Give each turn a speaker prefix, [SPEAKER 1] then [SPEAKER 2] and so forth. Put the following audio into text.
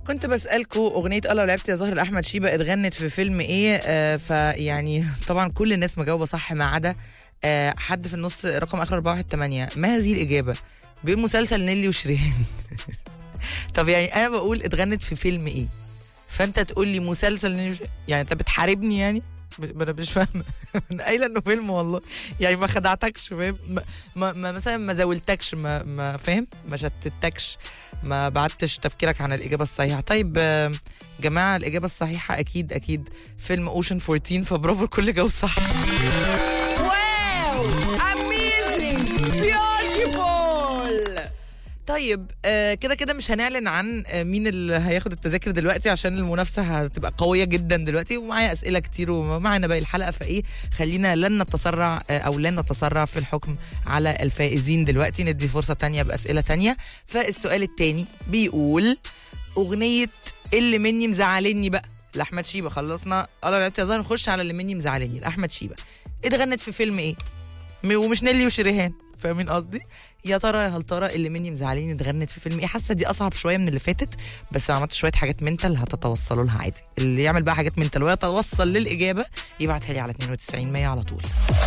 [SPEAKER 1] كنت بسألكم أغنية الله لعبت يا زهر لأحمد شيبة اتغنت في فيلم إيه آه فيعني طبعا كل الناس مجاوبة صح ما عدا آه حد في النص رقم آخر 418 ما هذه الإجابة؟ بيقول مسلسل نيلي وشريهان طب يعني أنا بقول اتغنت في فيلم إيه؟ فأنت تقول لي مسلسل نيلي وشريهان يعني أنت بتحاربني يعني؟ ب- انا مش فاهمه انا قايله انه فيلم والله يعني ما خدعتكش فاهم ما, ما, ما مثلا ما زاولتكش ما, ما فاهم ما شتتكش ما بعدتش تفكيرك عن الاجابه الصحيحه طيب آه، جماعه الاجابه الصحيحه اكيد اكيد فيلم اوشن 14 فبرافو الكل جاوب صح واو اميزنج بيوتيفول طيب آه، كده كده مش هنعلن عن آه، مين اللي هياخد التذاكر دلوقتي عشان المنافسه هتبقى قويه جدا دلوقتي ومعايا اسئله كتير ومعانا باقي الحلقه فايه خلينا لن نتسرع آه، او لن نتسرع في الحكم على الفائزين دلوقتي ندي فرصه تانية باسئله تانية فالسؤال التاني بيقول اغنيه اللي مني مزعلني بقى لاحمد شيبه خلصنا الله لعبت يا زهر نخش على اللي مني مزعلني لاحمد شيبه اتغنت في فيلم ايه م- ومش نيلي وشريهان فاهمين قصدي يا ترى يا هل ترى اللي مني مزعلين اتغنت في فيلم ايه حاسه دي اصعب شويه من اللي فاتت بس لو عملت شويه حاجات منتل هتتوصلوا لها عادي اللي يعمل بقى حاجات منتل ويتوصل للاجابه يبعتها لي على 92 100 على طول